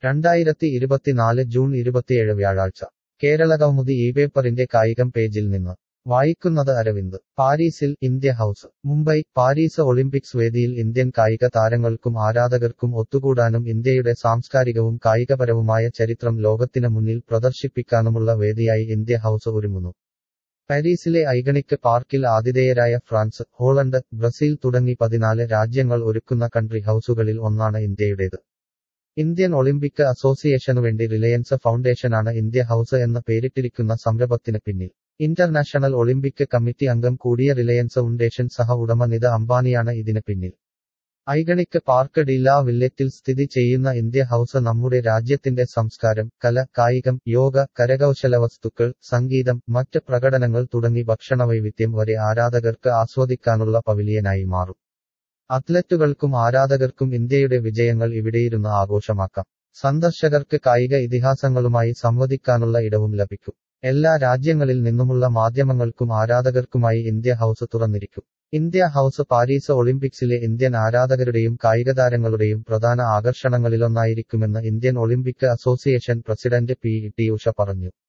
രണ്ടായിരത്തി ഇരുപത്തിനാല് ജൂൺ ഇരുപത്തിയേഴ് വ്യാഴാഴ്ച കേരളകൗമുദി ഈ പേപ്പറിന്റെ കായികം പേജിൽ നിന്ന് വായിക്കുന്നത് അരവിന്ദ് പാരീസിൽ India House Mumbai Paris Olympics വേദിയിൽ ഇന്ത്യൻ കായിക താരങ്ങൾക്കും ആരാധകർക്കും ഒത്തുകൂടാനും ഇന്ത്യയുടെ സാംസ്കാരികവും കായികപരവുമായ ചരിത്രം ലോകത്തിന് മുന്നിൽ പ്രദർശിപ്പിക്കാനുമുള്ള വേദിയായി ഇന്ത്യ ഹൗസ് ഒരുങ്ങുന്നു പാരീസിലെ ഐഗണിക് പാർക്കിൽ ആതിഥേയരായ ഫ്രാൻസ് ഹോളണ്ട് ബ്രസീൽ തുടങ്ങി പതിനാല് രാജ്യങ്ങൾ ഒരുക്കുന്ന കൺട്രി ഹൗസുകളിൽ ഒന്നാണ് ഇന്ത്യയുടേത് ഇന്ത്യൻ ഒളിമ്പിക് അസോസിയേഷനുവേണ്ടി റിലയൻസ് ഫൗണ്ടേഷനാണ് ഇന്ത്യ ഹൗസ് എന്ന് പേരിട്ടിരിക്കുന്ന സംരംഭത്തിന് പിന്നിൽ ഇന്റർനാഷണൽ ഒളിമ്പിക് കമ്മിറ്റി അംഗം കൂടിയ റിലയൻസ് ഫൗണ്ടേഷൻ സഹ ഉടമ നിത അംബാനിയാണ് ഇതിന് പിന്നിൽ ഐഗണിക് പാർക്ക് ഡില്ല വില്ലറ്റിൽ സ്ഥിതി ചെയ്യുന്ന ഇന്ത്യ ഹൗസ് നമ്മുടെ രാജ്യത്തിന്റെ സംസ്കാരം കല കായികം യോഗ കരകൗശല വസ്തുക്കൾ സംഗീതം മറ്റ് പ്രകടനങ്ങൾ തുടങ്ങി ഭക്ഷണവൈവിധ്യം വരെ ആരാധകർക്ക് ആസ്വദിക്കാനുള്ള പവിലിയനായി മാറും അത്ലറ്റുകൾക്കും ആരാധകർക്കും ഇന്ത്യയുടെ വിജയങ്ങൾ ഇവിടെയിരുന്ന് ആഘോഷമാക്കാം സന്ദർശകർക്ക് കായിക ഇതിഹാസങ്ങളുമായി സംവദിക്കാനുള്ള ഇടവും ലഭിക്കും എല്ലാ രാജ്യങ്ങളിൽ നിന്നുമുള്ള മാധ്യമങ്ങൾക്കും ആരാധകർക്കുമായി ഇന്ത്യ ഹൗസ് തുറന്നിരിക്കും ഇന്ത്യ ഹൗസ് പാരീസ് ഒളിമ്പിക്സിലെ ഇന്ത്യൻ ആരാധകരുടെയും കായികതാരങ്ങളുടെയും പ്രധാന ആകർഷണങ്ങളിലൊന്നായിരിക്കുമെന്ന് Indian Olympic Association president P T Usha പറഞ്ഞു